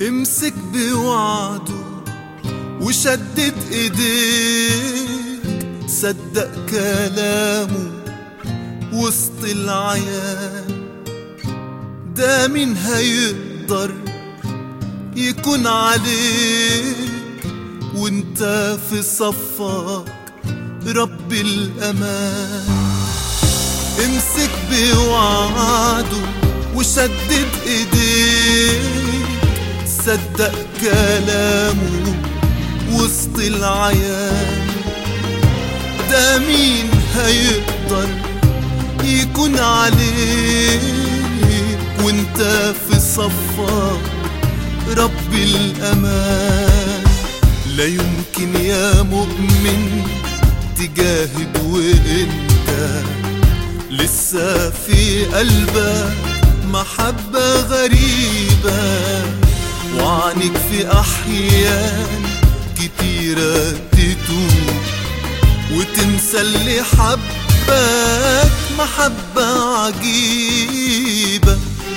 امسك بوعده وشدد ايديك صدق كلامه وسط العيان ده مين هيقدر يكون عليك وانت في صفك رب الامان امسك بوعده وشدد ايديك صدق كلامه وسط العيان ده مين هيقدر يكون عليك وانت في صفك رب الامان لا يمكن يا مؤمن تجاهد وانت لسه في قلبك محبة غريبة وعنك في أحيان كتيرة تتوب وتنسى اللي حبك محبة عجيبة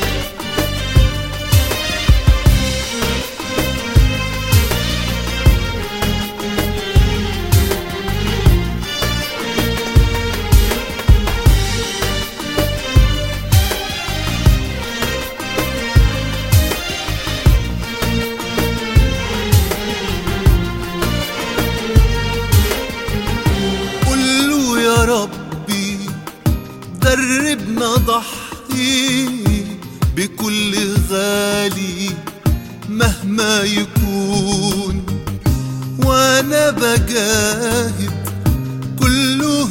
قل له يا ربي دربنا ضحي بكل غالي مهما يكون وانا بجاهد كله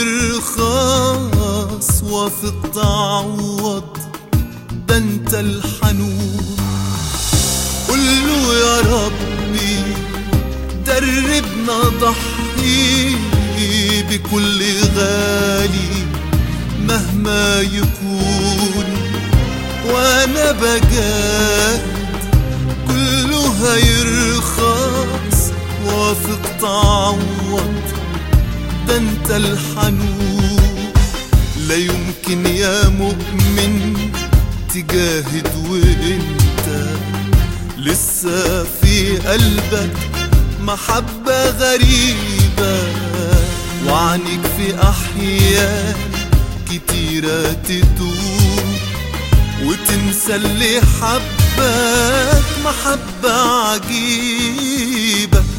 هيرخص وافق تعوض ده انت الحنون قل له يا ربي دربنا ضحي بكل غالي مهما يكون وانا بجاهد كله هيرخص وافق تعوض ده انت الحنون لا يمكن يا مؤمن تجاهد وانت لسه في قلبك محبة غريبة وعنك في أحيان كتيرة تدوب وتنسى اللي حبك محبة عجيبة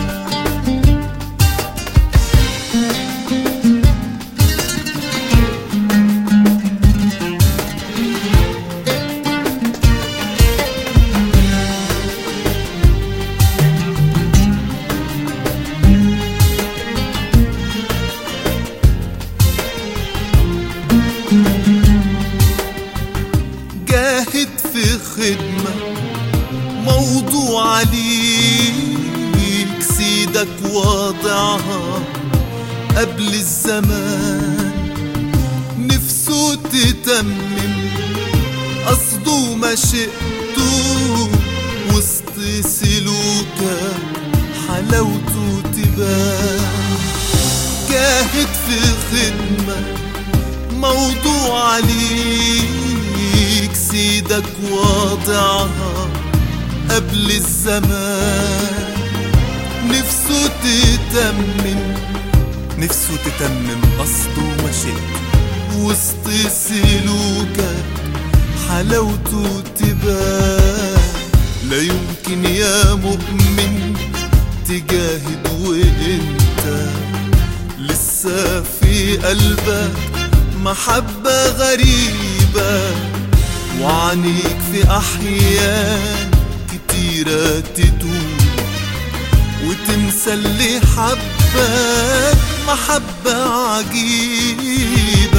جاهد في خدمة موضوع عليك سيدك واضعها قبل الزمان نفسه تتمم قصده مشيئته وسط سلوكك حلاوته تبان جاهد في خدمه موضوع عليك سيدك واضعها قبل الزمان نفسه تتمم نفسه تتمم قصده ومشيئته وسط سلوكك حلاوته تبان لا يمكن يا مؤمن تجاهد وانت لسه في قلبك محبة غريبة وعنيك في أحيان كتيرة تدوب وتنسى اللي حبك محبة عجيبة